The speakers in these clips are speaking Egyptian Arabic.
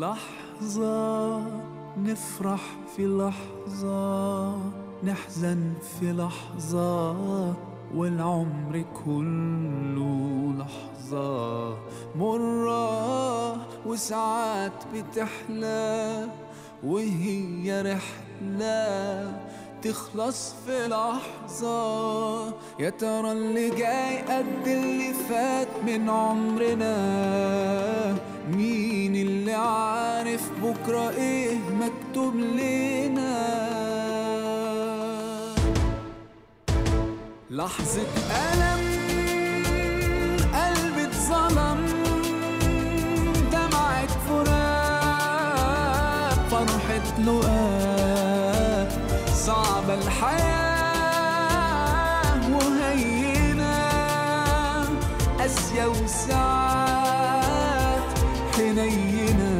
لحظة نفرح في لحظة نحزن في لحظة والعمر كله لحظة مرة وساعات بتحلى وهي رحلة تخلص في لحظة يا ترى اللي جاي قد اللي فات من عمرنا مين اللي عارف بكرة ايه مكتوب لنا لحظة ألم قلبي اتظلم دمعة فراق فرحة لقاء صعبة الحياة وهينة قاسية وساعات حنينة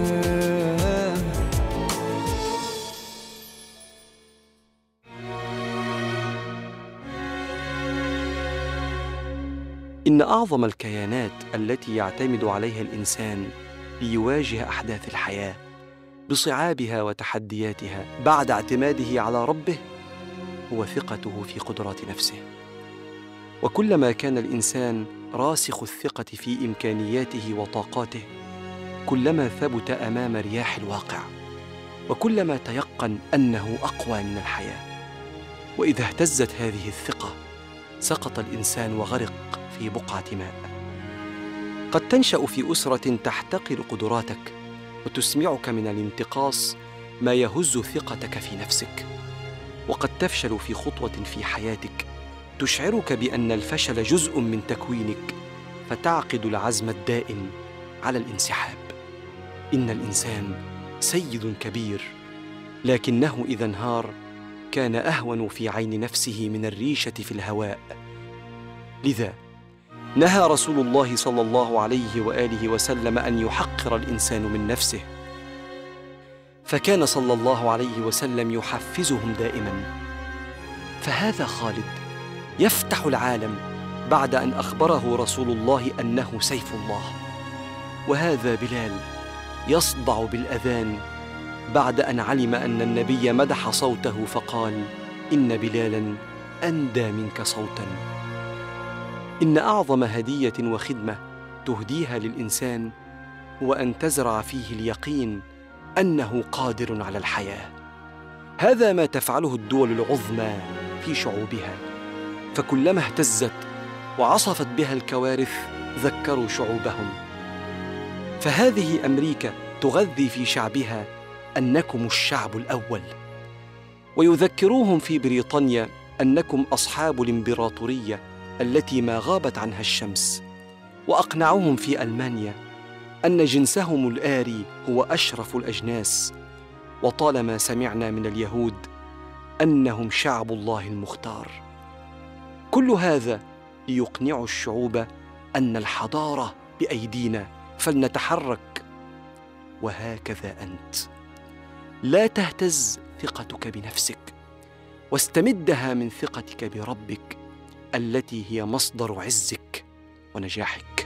إن أعظم الكيانات التي يعتمد عليها الإنسان ليواجه أحداث الحياة بصعابها وتحدياتها بعد اعتماده على ربه هو ثقته في قدرات نفسه وكلما كان الإنسان راسخ الثقة في إمكانياته وطاقاته كلما ثبت أمام رياح الواقع وكلما تيقن أنه أقوى من الحياة وإذا اهتزت هذه الثقة سقط الإنسان وغرق في بقعة ماء قد تنشأ في أسرة تحتقر قدراتك وتسمعك من الانتقاص ما يهز ثقتك في نفسك وقد تفشل في خطوة في حياتك تشعرك بأن الفشل جزء من تكوينك فتعقد العزم الدائم على الانسحاب إن الإنسان سيد كبير لكنه إذا انهار كان أهون في عين نفسه من الريشة في الهواء لذا نهى رسول الله صلى الله عليه واله وسلم ان يحقر الانسان من نفسه فكان صلى الله عليه وسلم يحفزهم دائما فهذا خالد يفتح العالم بعد ان اخبره رسول الله انه سيف الله وهذا بلال يصدع بالاذان بعد ان علم ان النبي مدح صوته فقال ان بلالا اندى منك صوتا ان اعظم هديه وخدمه تهديها للانسان هو ان تزرع فيه اليقين انه قادر على الحياه هذا ما تفعله الدول العظمى في شعوبها فكلما اهتزت وعصفت بها الكوارث ذكروا شعوبهم فهذه امريكا تغذي في شعبها انكم الشعب الاول ويذكروهم في بريطانيا انكم اصحاب الامبراطوريه التي ما غابت عنها الشمس واقنعوهم في المانيا ان جنسهم الاري هو اشرف الاجناس وطالما سمعنا من اليهود انهم شعب الله المختار كل هذا ليقنعوا الشعوب ان الحضاره بايدينا فلنتحرك وهكذا انت لا تهتز ثقتك بنفسك واستمدها من ثقتك بربك التي هي مصدر عزك ونجاحك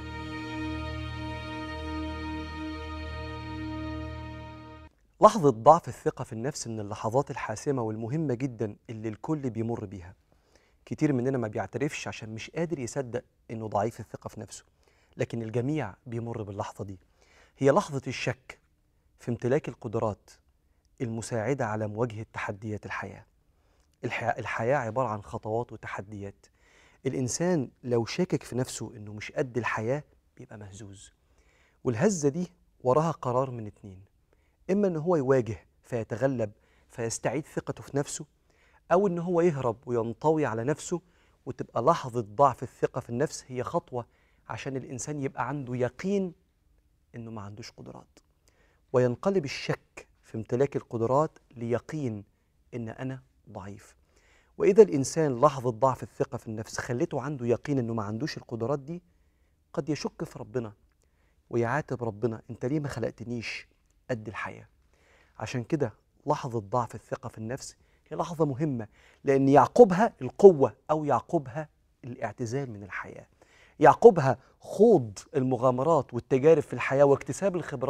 لحظة ضعف الثقة في النفس من اللحظات الحاسمة والمهمة جدا اللي الكل بيمر بيها كتير مننا ما بيعترفش عشان مش قادر يصدق انه ضعيف الثقة في نفسه لكن الجميع بيمر باللحظة دي هي لحظة الشك في امتلاك القدرات المساعدة على مواجهة تحديات الحياة الحياة, الحياة عبارة عن خطوات وتحديات الإنسان لو شاكك في نفسه إنه مش قد الحياة بيبقى مهزوز والهزة دي وراها قرار من اتنين إما إن هو يواجه فيتغلب فيستعيد ثقته في نفسه أو إن هو يهرب وينطوي على نفسه وتبقى لحظة ضعف الثقة في النفس هي خطوة عشان الإنسان يبقى عنده يقين إنه ما عندوش قدرات وينقلب الشك في امتلاك القدرات ليقين إن أنا ضعيف وإذا الإنسان لحظة ضعف الثقة في النفس خلته عنده يقين إنه ما عندوش القدرات دي قد يشك في ربنا ويعاتب ربنا أنت ليه ما خلقتنيش قد الحياة عشان كده لحظة ضعف الثقة في النفس هي لحظة مهمة لأن يعقبها القوة أو يعقبها الاعتزال من الحياة يعقبها خوض المغامرات والتجارب في الحياة واكتساب الخبرات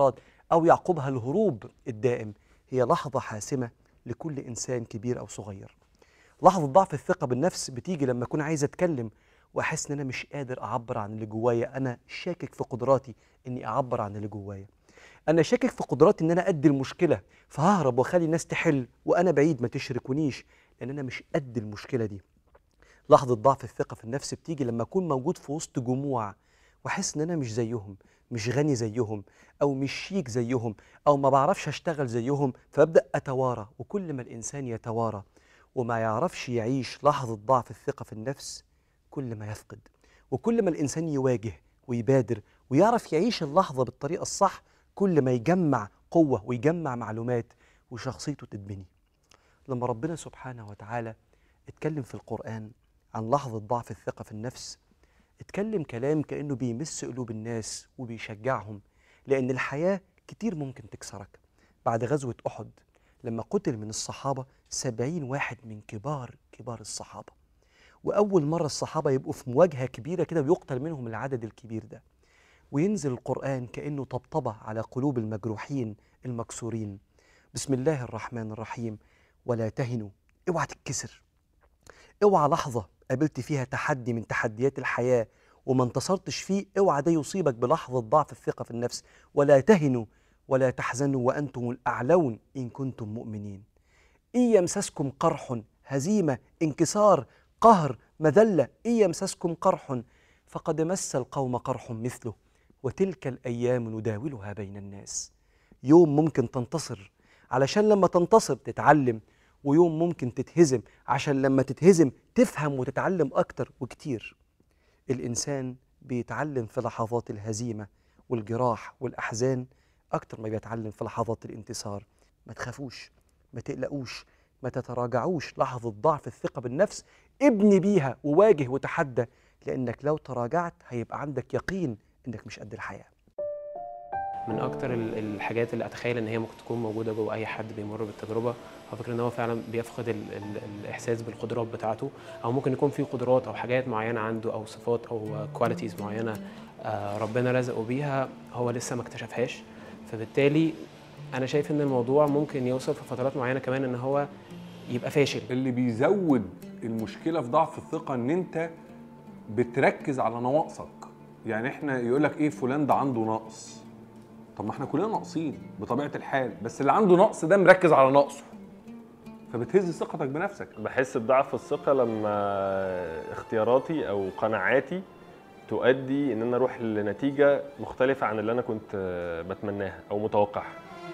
أو يعقبها الهروب الدائم هي لحظة حاسمة لكل إنسان كبير أو صغير لحظة ضعف الثقة بالنفس بتيجي لما أكون عايز أتكلم وأحس إن أنا مش قادر أعبر عن اللي جوايا أنا شاكك في قدراتي إني أعبر عن اللي جوايا أنا شاكك في قدراتي إن أنا أدي المشكلة فههرب وأخلي الناس تحل وأنا بعيد ما تشركونيش لأن أنا مش قد المشكلة دي لحظة ضعف الثقة في النفس بتيجي لما أكون موجود في وسط جموع وأحس إن أنا مش زيهم مش غني زيهم أو مش شيك زيهم أو ما بعرفش أشتغل زيهم فأبدأ أتوارى وكل ما الإنسان يتوارى وما يعرفش يعيش لحظة ضعف الثقة في النفس كل ما يفقد وكل ما الإنسان يواجه ويبادر ويعرف يعيش اللحظة بالطريقة الصح كل ما يجمع قوة ويجمع معلومات وشخصيته تتبني لما ربنا سبحانه وتعالى اتكلم في القرآن عن لحظة ضعف الثقة في النفس اتكلم كلام كأنه بيمس قلوب الناس وبيشجعهم لأن الحياة كتير ممكن تكسرك بعد غزوة أحد لما قتل من الصحابة سبعين واحد من كبار كبار الصحابة وأول مرة الصحابة يبقوا في مواجهة كبيرة كده ويقتل منهم العدد الكبير ده وينزل القرآن كأنه طبطبة على قلوب المجروحين المكسورين بسم الله الرحمن الرحيم ولا تهنوا اوعى تتكسر اوعى لحظة قابلت فيها تحدي من تحديات الحياة وما انتصرتش فيه اوعى ده يصيبك بلحظة ضعف الثقة في النفس ولا تهنوا ولا تحزنوا وأنتم الأعلون إن كنتم مؤمنين إن يمسسكم قرح هزيمة انكسار قهر مذلة إن يمسسكم قرح فقد مس القوم قرح مثله وتلك الأيام نداولها بين الناس يوم ممكن تنتصر علشان لما تنتصر تتعلم ويوم ممكن تتهزم عشان لما تتهزم تفهم وتتعلم أكتر وكتير الإنسان بيتعلم في لحظات الهزيمة والجراح والأحزان أكتر ما بيتعلم في لحظات الانتصار ما تخافوش ما تقلقوش ما تتراجعوش لحظة ضعف الثقة بالنفس ابني بيها وواجه وتحدى لأنك لو تراجعت هيبقى عندك يقين إنك مش قد الحياة من اكتر ال- الحاجات اللي اتخيل ان هي ممكن تكون موجوده جوه اي حد بيمر بالتجربه هو فكره ان هو فعلا بيفقد ال ال الاحساس بالقدرات بتاعته او ممكن يكون في قدرات او حاجات معينه عنده او صفات او كواليتيز معينه آه، ربنا رزقه بيها هو لسه ما اكتشفهاش فبالتالي انا شايف ان الموضوع ممكن يوصل في فترات معينه كمان ان هو يبقى فاشل اللي بيزود المشكله في ضعف الثقه ان انت بتركز على نواقصك يعني احنا يقول لك ايه فلان ده عنده نقص طب ما احنا كلنا ناقصين بطبيعه الحال بس اللي عنده نقص ده مركز على نقصه فبتهز ثقتك بنفسك بحس بضعف الثقة لما اختياراتي أو قناعاتي تؤدي إن أنا أروح لنتيجة مختلفة عن اللي أنا كنت آه، بتمناها أو متوقعها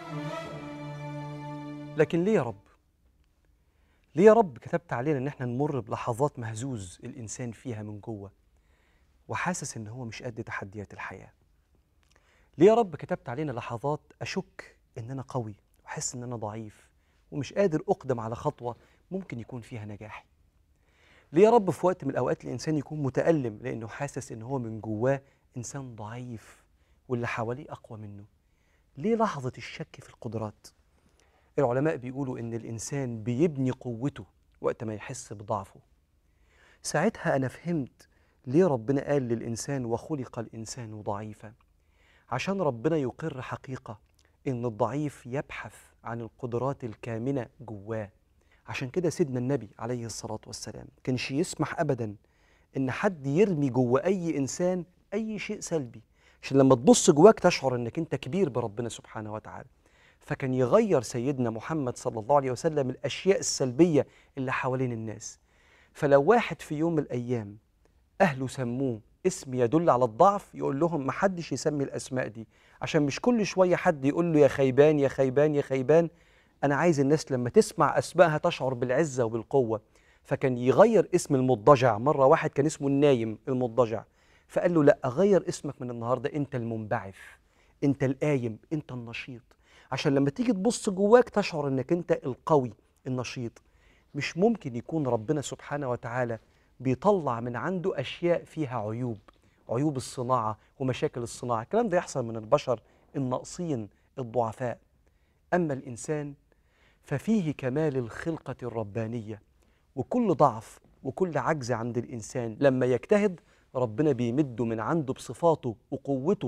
لكن ليه يا رب؟ ليه يا رب كتبت علينا ان احنا نمر بلحظات مهزوز الانسان فيها من جوه وحاسس ان هو مش قد تحديات الحياه؟ ليه يا رب كتبت علينا لحظات اشك ان انا قوي واحس ان انا ضعيف ومش قادر اقدم على خطوه ممكن يكون فيها نجاحي؟ ليه يا رب في وقت من الاوقات الانسان يكون متالم لانه حاسس ان هو من جواه انسان ضعيف واللي حواليه اقوى منه؟ ليه لحظه الشك في القدرات؟ العلماء بيقولوا إن الإنسان بيبني قوته وقت ما يحس بضعفه ساعتها أنا فهمت ليه ربنا قال للإنسان وخلق الإنسان ضعيفا عشان ربنا يقر حقيقة إن الضعيف يبحث عن القدرات الكامنة جواه عشان كده سيدنا النبي عليه الصلاة والسلام كانش يسمح أبدا إن حد يرمي جوه أي إنسان أي شيء سلبي عشان لما تبص جواك تشعر إنك أنت كبير بربنا سبحانه وتعالى فكان يغير سيدنا محمد صلى الله عليه وسلم الاشياء السلبيه اللي حوالين الناس فلو واحد في يوم من الايام اهله سموه اسم يدل على الضعف يقول لهم ما حدش يسمي الاسماء دي عشان مش كل شويه حد يقول له يا خيبان يا خيبان يا خيبان انا عايز الناس لما تسمع اسمائها تشعر بالعزه وبالقوه فكان يغير اسم المضجع مره واحد كان اسمه النايم المضجع فقال له لا اغير اسمك من النهارده انت المنبعث انت القايم انت النشيط عشان لما تيجي تبص جواك تشعر انك انت القوي النشيط مش ممكن يكون ربنا سبحانه وتعالى بيطلع من عنده اشياء فيها عيوب عيوب الصناعه ومشاكل الصناعه الكلام ده يحصل من البشر الناقصين الضعفاء اما الانسان ففيه كمال الخلقه الربانيه وكل ضعف وكل عجز عند الانسان لما يجتهد ربنا بيمده من عنده بصفاته وقوته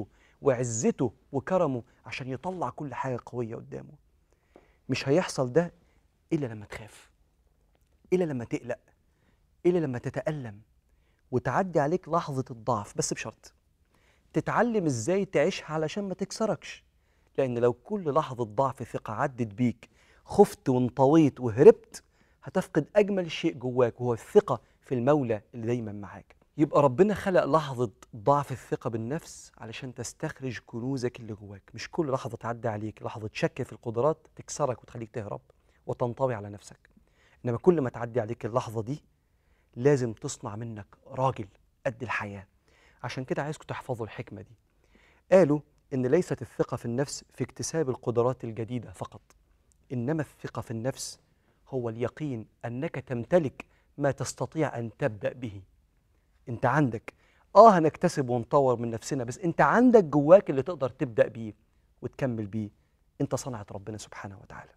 وعزته وكرمه عشان يطلع كل حاجة قوية قدامه مش هيحصل ده إلا لما تخاف إلا لما تقلق إلا لما تتألم وتعدي عليك لحظة الضعف بس بشرط تتعلم إزاي تعيشها علشان ما تكسركش لأن لو كل لحظة ضعف ثقة عدت بيك خفت وانطويت وهربت هتفقد أجمل شيء جواك وهو الثقة في المولى اللي دايما معاك يبقى ربنا خلق لحظة ضعف الثقة بالنفس علشان تستخرج كنوزك اللي جواك مش كل لحظة تعدي عليك لحظة شك في القدرات تكسرك وتخليك تهرب وتنطوي على نفسك إنما كل ما تعدي عليك اللحظة دي لازم تصنع منك راجل قد الحياة عشان كده عايزكم تحفظوا الحكمة دي قالوا إن ليست الثقة في النفس في اكتساب القدرات الجديدة فقط إنما الثقة في النفس هو اليقين أنك تمتلك ما تستطيع أن تبدأ به أنت عندك آه هنكتسب ونطور من نفسنا بس أنت عندك جواك اللي تقدر تبدأ بيه وتكمل بيه أنت صنعة ربنا سبحانه وتعالى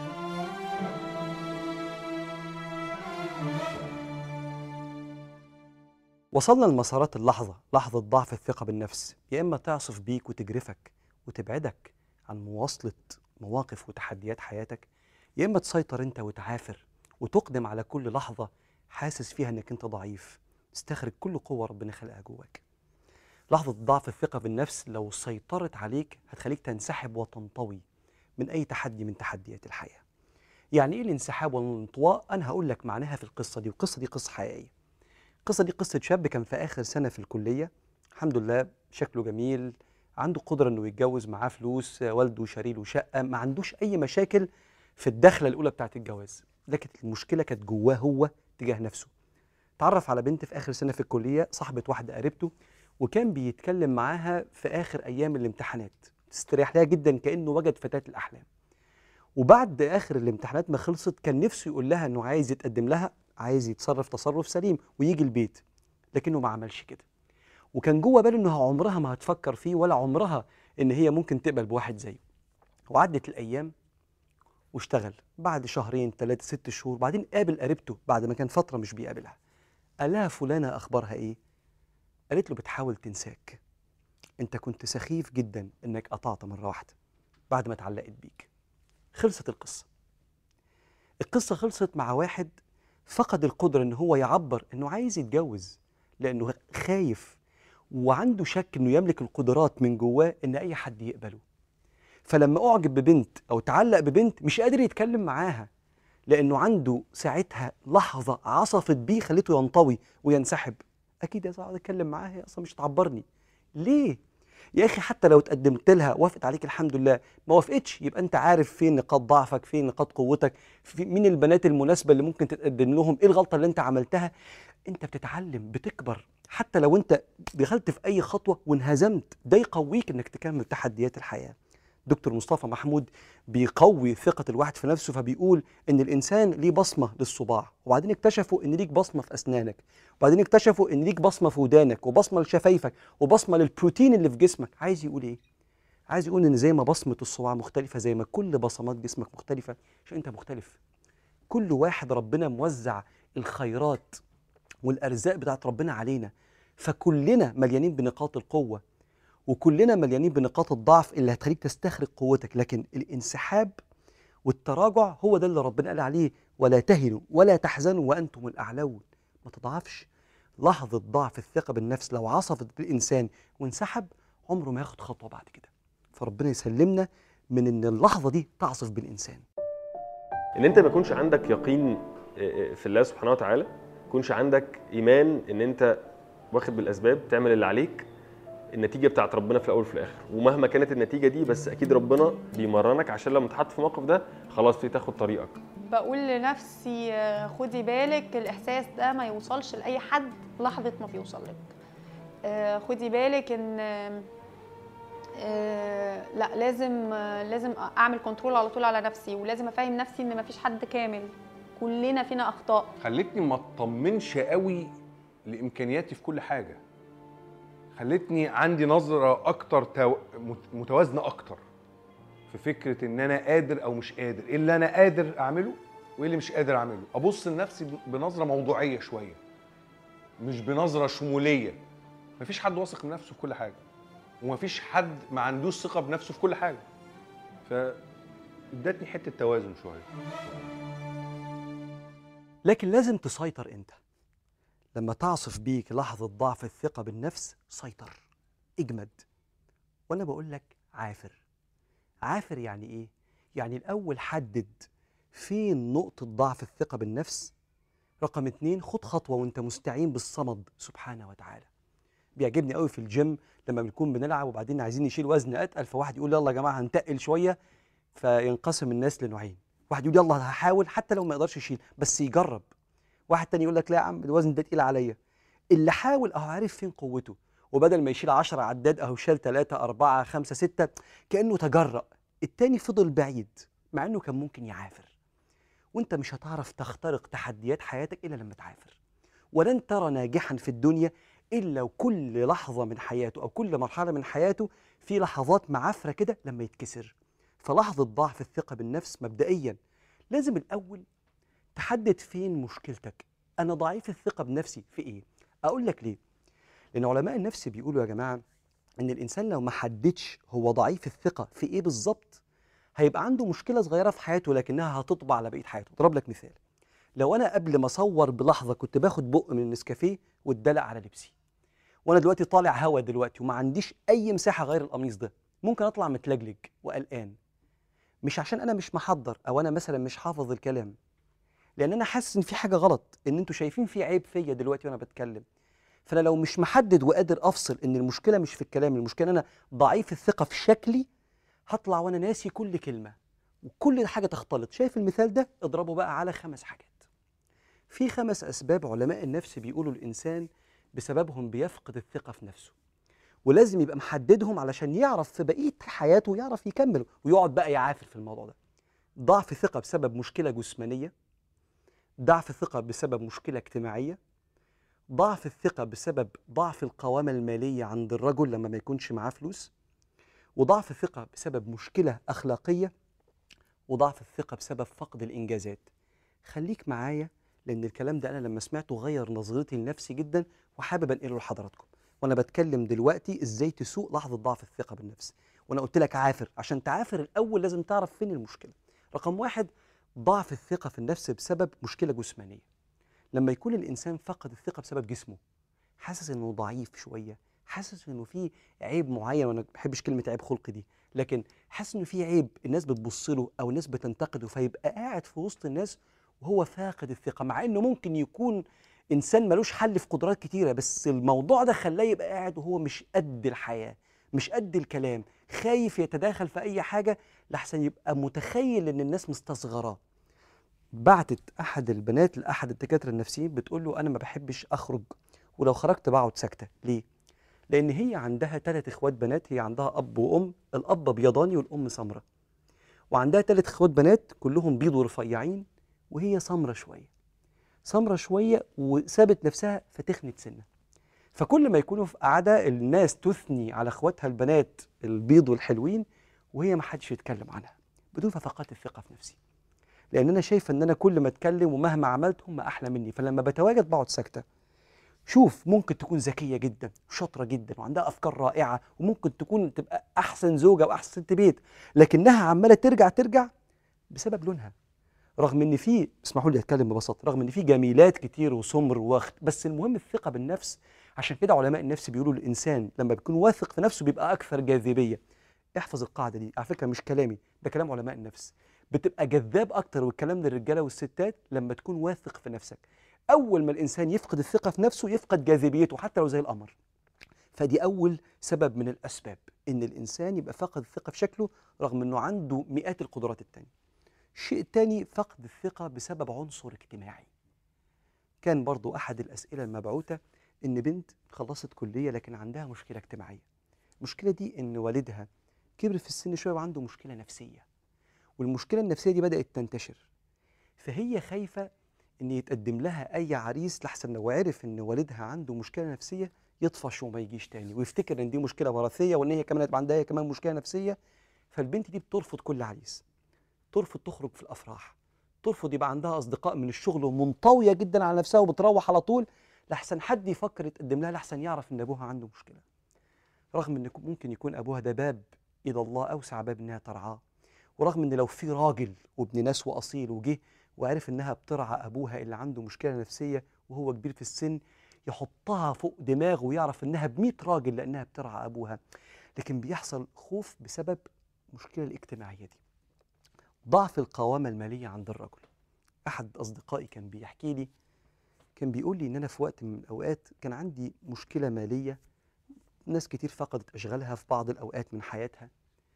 وصلنا لمسارات اللحظة لحظة ضعف الثقة بالنفس يا إما تعصف بيك وتجرفك وتبعدك عن مواصلة مواقف وتحديات حياتك يا إما تسيطر أنت وتعافر وتقدم على كل لحظة حاسس فيها إنك أنت ضعيف تستخرج كل قوة ربنا خلقها جواك لحظة ضعف الثقة بالنفس لو سيطرت عليك هتخليك تنسحب وتنطوي من أي تحدي من تحديات الحياة يعني إيه الانسحاب والانطواء؟ أنا هقول لك معناها في القصة دي والقصة دي قصة حقيقية القصة دي قصة شاب كان في آخر سنة في الكلية الحمد لله شكله جميل عنده قدرة إنه يتجوز معاه فلوس والده شاري له شقة ما عندوش أي مشاكل في الدخلة الأولى بتاعة الجواز لكن المشكلة كانت جواه هو تجاه نفسه تعرف على بنت في آخر سنة في الكلية صاحبة واحدة قريبته وكان بيتكلم معاها في آخر أيام الامتحانات استريح لها جدا كأنه وجد فتاة الأحلام وبعد آخر الامتحانات ما خلصت كان نفسه يقول لها إنه عايز يتقدم لها عايز يتصرف تصرف سليم ويجي البيت لكنه ما عملش كده وكان جوه باله انها عمرها ما هتفكر فيه ولا عمرها ان هي ممكن تقبل بواحد زيه وعدت الايام واشتغل بعد شهرين ثلاثة ست شهور بعدين قابل قريبته بعد ما كان فترة مش بيقابلها قال لها فلانة أخبارها إيه؟ قالت له بتحاول تنساك أنت كنت سخيف جدا إنك قطعت مرة واحدة بعد ما اتعلقت بيك خلصت القصة القصة خلصت مع واحد فقد القدرة إن هو يعبر إنه عايز يتجوز لأنه خايف وعنده شك إنه يملك القدرات من جواه إن أي حد يقبله فلما أعجب ببنت أو تعلق ببنت مش قادر يتكلم معاها لأنه عنده ساعتها لحظة عصفت بيه خليته ينطوي وينسحب أكيد يا أقعد أتكلم معاها هي أصلا مش تعبرني ليه؟ يا أخي حتى لو اتقدمت لها وافقت عليك الحمد لله ما وافقتش يبقى أنت عارف فين نقاط ضعفك فين نقاط قوتك في مين البنات المناسبة اللي ممكن تتقدم لهم إيه الغلطة اللي أنت عملتها أنت بتتعلم بتكبر حتى لو أنت دخلت في أي خطوة وانهزمت ده يقويك إنك تكمل تحديات الحياة دكتور مصطفى محمود بيقوي ثقة الواحد في نفسه فبيقول إن الإنسان ليه بصمة للصباع وبعدين اكتشفوا إن ليك بصمة في أسنانك وبعدين اكتشفوا إن ليك بصمة في ودانك وبصمة لشفايفك وبصمة للبروتين اللي في جسمك عايز يقول إيه؟ عايز يقول إن زي ما بصمة الصباع مختلفة زي ما كل بصمات جسمك مختلفة عشان أنت مختلف كل واحد ربنا موزع الخيرات والأرزاق بتاعت ربنا علينا فكلنا مليانين بنقاط القوة وكلنا مليانين بنقاط الضعف اللي هتخليك تستخرج قوتك لكن الانسحاب والتراجع هو ده اللي ربنا قال عليه ولا تهنوا ولا تحزنوا وانتم الاعلون ما تضعفش لحظه ضعف الثقه بالنفس لو عصفت الانسان وانسحب عمره ما ياخد خطوه بعد كده فربنا يسلمنا من ان اللحظه دي تعصف بالانسان ان انت ما يكونش عندك يقين في الله سبحانه وتعالى ما يكونش عندك ايمان ان انت واخد بالاسباب تعمل اللي عليك النتيجه بتاعت ربنا في الاول وفي الاخر ومهما كانت النتيجه دي بس اكيد ربنا بيمرنك عشان لما تحط في الموقف ده خلاص تبتدي تاخد طريقك بقول لنفسي آه، خدي بالك الاحساس ده ما يوصلش لاي حد لحظه ما بيوصل لك آه، خدي بالك ان آه، لا لازم آه، لازم اعمل كنترول على طول على نفسي ولازم افهم نفسي ان مفيش حد كامل كلنا فينا اخطاء خلتني ما اطمنش قوي لامكانياتي في كل حاجه خلتني عندي نظره اكتر تو... مت- متوازنه اكتر في فكره ان انا قادر او مش قادر ايه اللي انا قادر اعمله وايه اللي مش قادر اعمله ابص لنفسي ب- بنظره موضوعيه شويه مش بنظره شموليه مفيش حد واثق من نفسه في كل حاجه ومفيش حد ما عندوش ثقه بنفسه في كل حاجه ف ادتني حته توازن شويه لكن لازم تسيطر انت لما تعصف بيك لحظة ضعف الثقة بالنفس سيطر اجمد وانا بقول لك عافر عافر يعني ايه يعني الاول حدد فين نقطة ضعف الثقة بالنفس رقم اتنين خد خطوة وانت مستعين بالصمد سبحانه وتعالى بيعجبني قوي في الجيم لما بنكون بنلعب وبعدين عايزين نشيل وزن اتقل فواحد يقول يلا يا جماعه هنتقل شويه فينقسم الناس لنوعين واحد يقول يلا هحاول حتى لو ما يقدرش يشيل بس يجرب واحد تاني يقول لك لا يا عم الوزن ده تقيل عليا اللي حاول اهو عارف فين قوته وبدل ما يشيل 10 عداد اهو شال 3 4 5 6 كانه تجرأ التاني فضل بعيد مع انه كان ممكن يعافر وانت مش هتعرف تخترق تحديات حياتك الا لما تعافر ولن ترى ناجحا في الدنيا الا وكل لحظه من حياته او كل مرحله من حياته في لحظات معافره كده لما يتكسر فلحظه ضعف الثقه بالنفس مبدئيا لازم الاول تحدد فين مشكلتك انا ضعيف الثقه بنفسي في ايه اقول لك ليه لان علماء النفس بيقولوا يا جماعه ان الانسان لو ما حددش هو ضعيف الثقه في ايه بالظبط هيبقى عنده مشكله صغيره في حياته لكنها هتطبع على بقيه حياته اضرب لك مثال لو انا قبل ما اصور بلحظه كنت باخد بق من النسكافيه واتدلق على لبسي وانا دلوقتي طالع هوا دلوقتي وما عنديش اي مساحه غير القميص ده ممكن اطلع متلجلج وقلقان مش عشان انا مش محضر او انا مثلا مش حافظ الكلام لان انا حاسس ان في حاجه غلط ان انتوا شايفين في عيب فيا دلوقتي وانا بتكلم فانا لو مش محدد وقادر افصل ان المشكله مش في الكلام المشكله ان انا ضعيف الثقه في شكلي هطلع وانا ناسي كل كلمه وكل حاجه تختلط شايف المثال ده اضربه بقى على خمس حاجات في خمس اسباب علماء النفس بيقولوا الانسان بسببهم بيفقد الثقه في نفسه ولازم يبقى محددهم علشان يعرف في بقيه حياته يعرف يكمل ويقعد بقى يعافر في الموضوع ده ضعف ثقه بسبب مشكله جسمانيه ضعف الثقه بسبب مشكله اجتماعيه ضعف الثقه بسبب ضعف القوامه الماليه عند الرجل لما ما يكونش معاه فلوس وضعف الثقه بسبب مشكله اخلاقيه وضعف الثقه بسبب فقد الانجازات خليك معايا لان الكلام ده انا لما سمعته غير نظرتي لنفسي جدا وحابب انقله لحضراتكم وانا بتكلم دلوقتي ازاي تسوق لحظه ضعف الثقه بالنفس وانا قلت لك عافر عشان تعافر الاول لازم تعرف فين المشكله رقم واحد ضعف الثقه في النفس بسبب مشكله جسمانيه لما يكون الانسان فقد الثقه بسبب جسمه حاسس انه ضعيف شويه حاسس انه في عيب معين وانا ما بحبش كلمه عيب خلقي دي لكن حاسس انه في عيب الناس بتبص له او الناس بتنتقده فيبقى قاعد في وسط الناس وهو فاقد الثقه مع انه ممكن يكون انسان ملوش حل في قدرات كتيره بس الموضوع ده خلاه يبقى قاعد وهو مش قد الحياه مش قد الكلام خايف يتداخل في اي حاجه لحسن يبقى متخيل ان الناس مستصغراه بعتت احد البنات لاحد الدكاتره النفسيين بتقول له انا ما بحبش اخرج ولو خرجت بقعد ساكته ليه لان هي عندها ثلاث اخوات بنات هي عندها اب وام الاب ابيضاني والام سمراء وعندها ثلاث اخوات بنات كلهم بيض ورفيعين وهي سمرة شويه سمرة شويه وسابت نفسها فتخنت سنه فكل ما يكونوا في قعده الناس تثني على اخواتها البنات البيض والحلوين وهي ما حدش يتكلم عنها بدون فقدت الثقه في نفسي لان انا شايفه ان انا كل ما اتكلم ومهما عملت هم احلى مني فلما بتواجد بقعد ساكته شوف ممكن تكون ذكيه جدا وشاطره جدا وعندها افكار رائعه وممكن تكون تبقى احسن زوجه واحسن ست بيت لكنها عماله ترجع ترجع بسبب لونها رغم ان في اسمحوا لي اتكلم ببساطه رغم ان في جميلات كتير وسمر وخت بس المهم الثقه بالنفس عشان كده علماء النفس بيقولوا الانسان لما بيكون واثق في نفسه بيبقى اكثر جاذبيه احفظ القاعده دي على فكره مش كلامي ده كلام علماء النفس بتبقى جذاب اكتر والكلام للرجاله والستات لما تكون واثق في نفسك اول ما الانسان يفقد الثقه في نفسه يفقد جاذبيته حتى لو زي القمر فدي اول سبب من الاسباب ان الانسان يبقى فاقد الثقه في شكله رغم انه عنده مئات القدرات التانية الشيء الثاني فقد الثقه بسبب عنصر اجتماعي كان برضو احد الاسئله المبعوثه ان بنت خلصت كليه لكن عندها مشكله اجتماعيه المشكله دي ان والدها كبر في السن شويه وعنده مشكله نفسيه والمشكله النفسيه دي بدات تنتشر فهي خايفه ان يتقدم لها اي عريس لحسن لو عرف ان والدها عنده مشكله نفسيه يطفش وما يجيش تاني ويفتكر ان دي مشكله وراثيه وان هي كمان هتبقى عندها هي كمان مشكله نفسيه فالبنت دي بترفض كل عريس ترفض تخرج في الافراح ترفض يبقى عندها اصدقاء من الشغل ومنطويه جدا على نفسها وبتروح على طول لحسن حد يفكر يتقدم لها لحسن يعرف ان ابوها عنده مشكله رغم ان ممكن يكون ابوها ده باب الى الله اوسع باب انها ترعاه ورغم ان لو في راجل وابن ناس واصيل وجه وعرف انها بترعى ابوها اللي عنده مشكله نفسيه وهو كبير في السن يحطها فوق دماغه ويعرف انها ب راجل لانها بترعى ابوها لكن بيحصل خوف بسبب المشكله الاجتماعيه دي ضعف القوامه الماليه عند الرجل احد اصدقائي كان بيحكي لي كان بيقول لي ان انا في وقت من الاوقات كان عندي مشكله ماليه ناس كتير فقدت اشغالها في بعض الاوقات من حياتها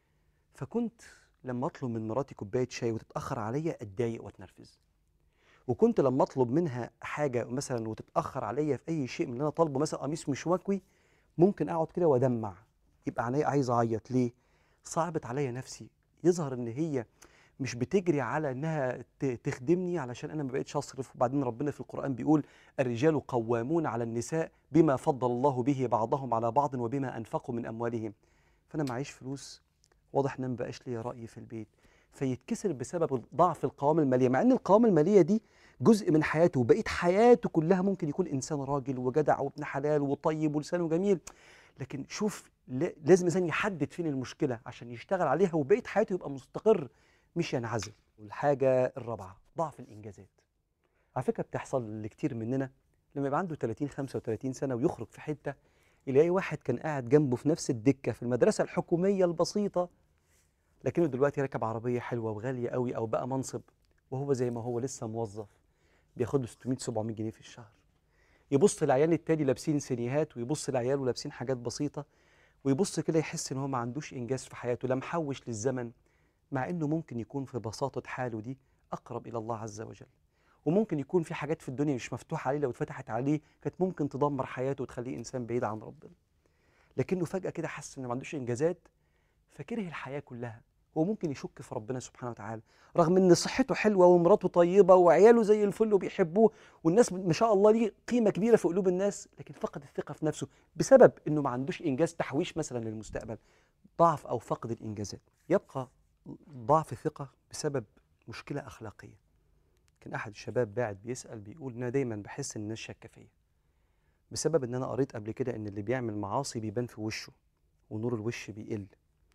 فكنت لما اطلب من مراتي كوبايه شاي وتتاخر عليا اتضايق واتنرفز وكنت لما اطلب منها حاجه مثلا وتتاخر عليا في اي شيء من اللي انا طالبه مثلا قميص مش مكوي ممكن اقعد كده وادمع يبقى عينيا عايز اعيط ليه صعبت عليا نفسي يظهر ان هي مش بتجري على انها ت- تخدمني علشان انا ما بقتش اصرف وبعدين ربنا في القران بيقول الرجال قوامون على النساء بما فضل الله به بعضهم على بعض وبما انفقوا من اموالهم فانا معيش فلوس واضح ان أنا ما بقاش ليا راي في البيت فيتكسر بسبب ضعف القوامه الماليه مع ان القوامه الماليه دي جزء من حياته وبقيه حياته كلها ممكن يكون انسان راجل وجدع وابن حلال وطيب ولسانه جميل لكن شوف لا- لازم الانسان يحدد فين المشكله عشان يشتغل عليها وبقيه حياته يبقى مستقر مش ينعزل والحاجه الرابعه ضعف الانجازات على فكره بتحصل لكتير مننا لما يبقى عنده 30 35 سنه ويخرج في حته يلاقي واحد كان قاعد جنبه في نفس الدكه في المدرسه الحكوميه البسيطه لكنه دلوقتي راكب عربيه حلوه وغاليه قوي او بقى منصب وهو زي ما هو لسه موظف بياخد له 600 700 جنيه في الشهر يبص لعيال التاني لابسين سينيهات ويبص لعياله لابسين حاجات بسيطه ويبص كده يحس ان هو ما عندوش انجاز في حياته لا محوش للزمن مع انه ممكن يكون في بساطه حاله دي اقرب الى الله عز وجل وممكن يكون في حاجات في الدنيا مش مفتوحه عليه لو اتفتحت عليه كانت ممكن تدمر حياته وتخليه انسان بعيد عن ربنا لكنه فجاه كده حس انه ما عندوش انجازات فكره الحياه كلها هو ممكن يشك في ربنا سبحانه وتعالى رغم ان صحته حلوه ومراته طيبه وعياله زي الفل وبيحبوه والناس ما شاء الله ليه قيمه كبيره في قلوب الناس لكن فقد الثقه في نفسه بسبب انه ما عندوش انجاز تحويش مثلا للمستقبل ضعف او فقد الانجازات يبقى ضعف الثقه بسبب مشكله اخلاقيه كان احد الشباب باعت بيسال بيقول ان انا دايما بحس ان الناس شاكه فيا بسبب ان انا قريت قبل كده ان اللي بيعمل معاصي بيبان في وشه ونور الوش بيقل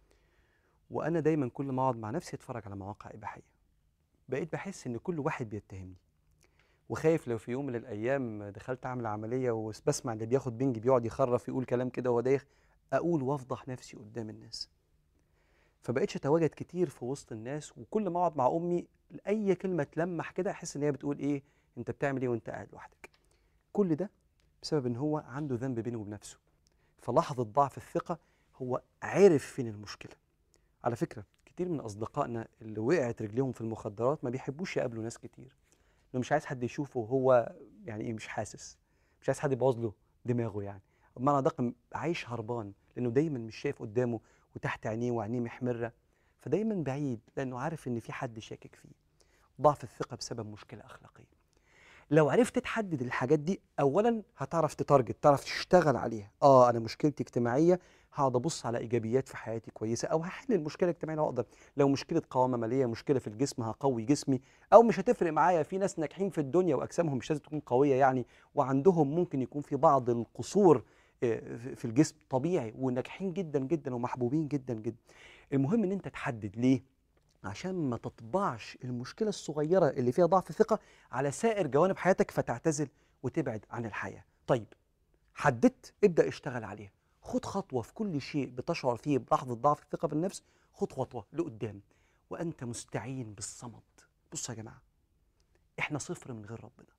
وانا دايما كل ما اقعد مع نفسي اتفرج على مواقع اباحيه بقيت بحس ان كل واحد بيتهمني وخايف لو في يوم من الايام دخلت اعمل عمليه وبسمع اللي بياخد بنج بيقعد يخرف يقول كلام كده وهو دايخ اقول وافضح نفسي قدام الناس فبقيتش اتواجد كتير في وسط الناس وكل ما اقعد مع امي اي كلمه تلمح كده احس ان هي بتقول ايه انت بتعمل ايه وانت قاعد لوحدك كل ده بسبب ان هو عنده ذنب بينه وبين نفسه فلحظه ضعف الثقه هو عرف فين المشكله على فكره كتير من اصدقائنا اللي وقعت رجليهم في المخدرات ما بيحبوش يقابلوا ناس كتير انه مش عايز حد يشوفه وهو يعني ايه مش حاسس مش عايز حد يبوظ له دماغه يعني بمعنى ادق عايش هربان لانه دايما مش شايف قدامه وتحت عينيه وعينيه محمره فدايما بعيد لانه عارف ان في حد شاكك فيه ضعف الثقه بسبب مشكله اخلاقيه لو عرفت تحدد الحاجات دي اولا هتعرف تتارجت تعرف تشتغل عليها اه انا مشكلتي اجتماعيه هقعد ابص على ايجابيات في حياتي كويسه او هحل المشكله الاجتماعيه لو اقدر لو مشكله قوامه ماليه مشكله في الجسم هقوي جسمي او مش هتفرق معايا في ناس ناجحين في الدنيا واجسامهم مش لازم تكون قويه يعني وعندهم ممكن يكون في بعض القصور آه، في في الجسم طبيعي وناجحين جدا جدا ومحبوبين جدا جدا المهم ان انت تحدد ليه عشان ما تطبعش المشكله الصغيره اللي فيها ضعف ثقه على سائر جوانب حياتك فتعتزل وتبعد عن الحياه طيب حددت ابدا اشتغل عليها خد خطوه في كل شيء بتشعر فيه بلحظه ضعف الثقه بالنفس خد خطوه لقدام وانت مستعين بالصمد بصوا يا جماعه احنا صفر من غير ربنا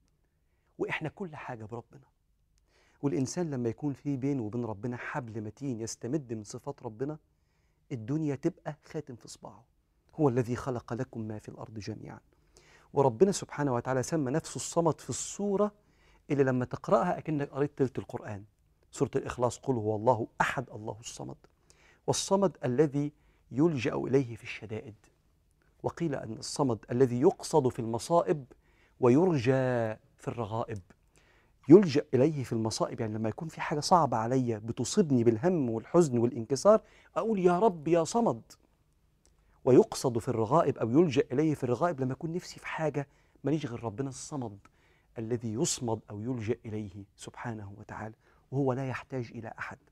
واحنا كل حاجه بربنا والانسان لما يكون في بينه وبين ربنا حبل متين يستمد من صفات ربنا الدنيا تبقى خاتم في صباعه هو الذي خلق لكم ما في الارض جميعا وربنا سبحانه وتعالى سمى نفسه الصمد في الصوره اللي لما تقراها اكنك قريت تلت القران سوره الاخلاص قل هو الله احد الله الصمد والصمد الذي يلجا اليه في الشدائد وقيل ان الصمد الذي يقصد في المصائب ويرجى في الرغائب يلجا اليه في المصائب يعني لما يكون في حاجه صعبه عليا بتصيبني بالهم والحزن والانكسار اقول يا رب يا صمد ويقصد في الرغائب او يلجا اليه في الرغائب لما يكون نفسي في حاجه ماليش غير ربنا الصمد الذي يصمد او يلجا اليه سبحانه وتعالى وهو لا يحتاج الى احد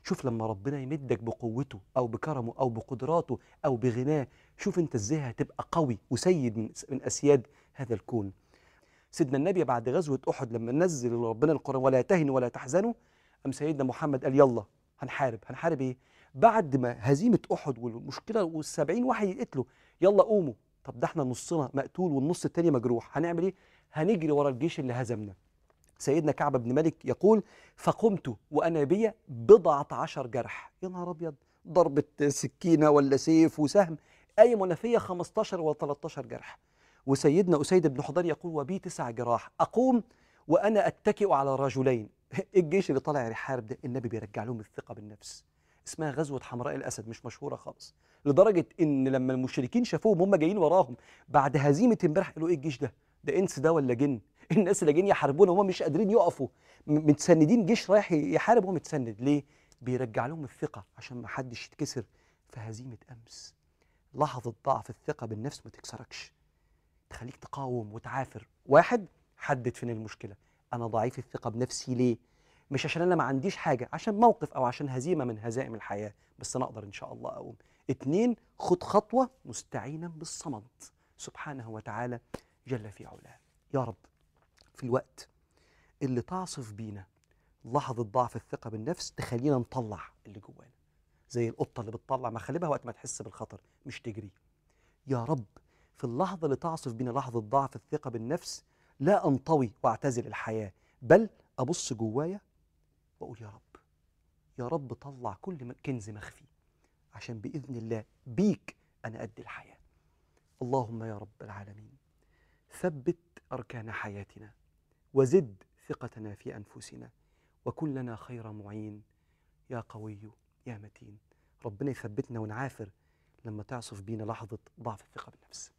شوف لما ربنا يمدك بقوته او بكرمه او بقدراته او بغناه شوف انت ازاي هتبقى قوي وسيد من من اسياد هذا الكون سيدنا النبي بعد غزوه احد لما نزل ربنا القران ولا تهنوا ولا تحزنوا ام سيدنا محمد قال يلا هنحارب هنحارب ايه بعد ما هزيمه احد والمشكله والسبعين واحد يقتلوا يلا قوموا طب ده احنا نصنا مقتول والنص التاني مجروح هنعمل ايه هنجري ورا الجيش اللي هزمنا سيدنا كعب بن مالك يقول فقمت وانا بي بضعة عشر جرح يا نهار ابيض ضربة سكينة ولا سيف وسهم اي منافية 15 و 13 جرح وسيدنا اسيد بن حضير يقول وبي تسع جراح اقوم وانا اتكئ على رجلين الجيش اللي طالع يحارب ده النبي بيرجع لهم الثقة بالنفس اسمها غزوة حمراء الأسد مش مشهورة خالص لدرجة إن لما المشركين شافوهم هم جايين وراهم بعد هزيمة امبارح قالوا إيه الجيش ده؟ ده إنس ده ولا جن؟ الناس اللي جايين يحاربونا وهم مش قادرين يقفوا م- متسندين جيش رايح يحارب وهو متسند ليه؟ بيرجع لهم الثقة عشان ما حدش يتكسر في هزيمة أمس لحظة ضعف الثقة بالنفس ما تكسركش تخليك تقاوم وتعافر واحد حدد فين المشكلة أنا ضعيف الثقة بنفسي ليه؟ مش عشان أنا ما عنديش حاجة عشان موقف أو عشان هزيمة من هزائم الحياة بس أنا أقدر إن شاء الله أقوم اتنين خد خطوة مستعينا بالصمد سبحانه وتعالى جل في علاه يا رب في الوقت اللي تعصف بينا لحظة ضعف الثقة بالنفس تخلينا نطلع اللي جوانا زي القطة اللي بتطلع مخالبها وقت ما تحس بالخطر مش تجري يا رب في اللحظة اللي تعصف بينا لحظة ضعف الثقة بالنفس لا أنطوي وأعتزل الحياة بل أبص جوايا وأقول يا رب يا رب طلع كل م- كنز مخفي عشان بإذن الله بيك أنا أدي الحياة اللهم يا رب العالمين ثبت أركان حياتنا وزد ثقتنا في أنفسنا وكن لنا خير معين يا قوي يا متين ربنا يثبتنا ونعافر لما تعصف بينا لحظة ضعف الثقة بالنفس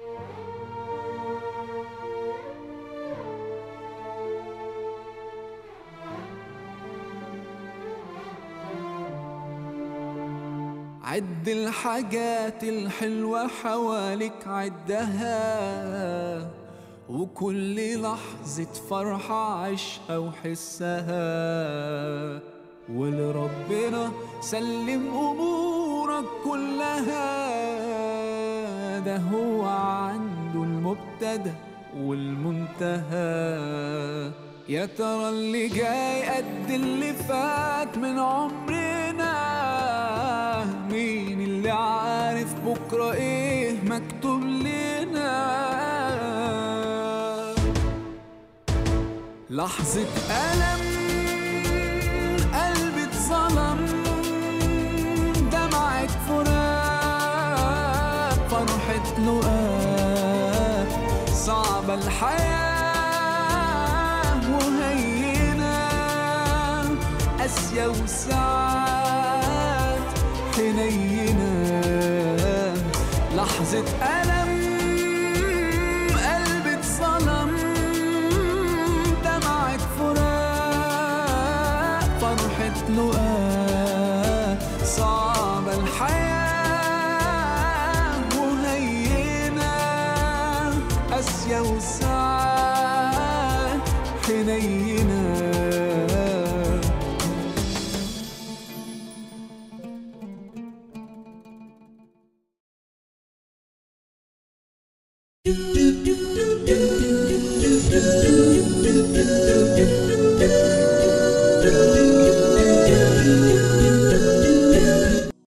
عد الحاجات الحلوة حواليك عدها وكل لحظة فرحة عيشها وحسها ولربنا سلم أمورك كلها ده هو عنده المبتدأ والمنتهى يا ترى اللي جاي قد اللي فات من عمرنا مين اللي عارف بكرة ايه مكتوب لنا لحظة ألم قلبي اتظلم دمعة فراق فرحة لقاء صعبة الحياة وهينة قاسية وساعات حنينة لحظة ألم قلبي اتظلم دمعة فراق فرحة لقاء صعبة الحياة وهينة قاسية وساعات حنينة do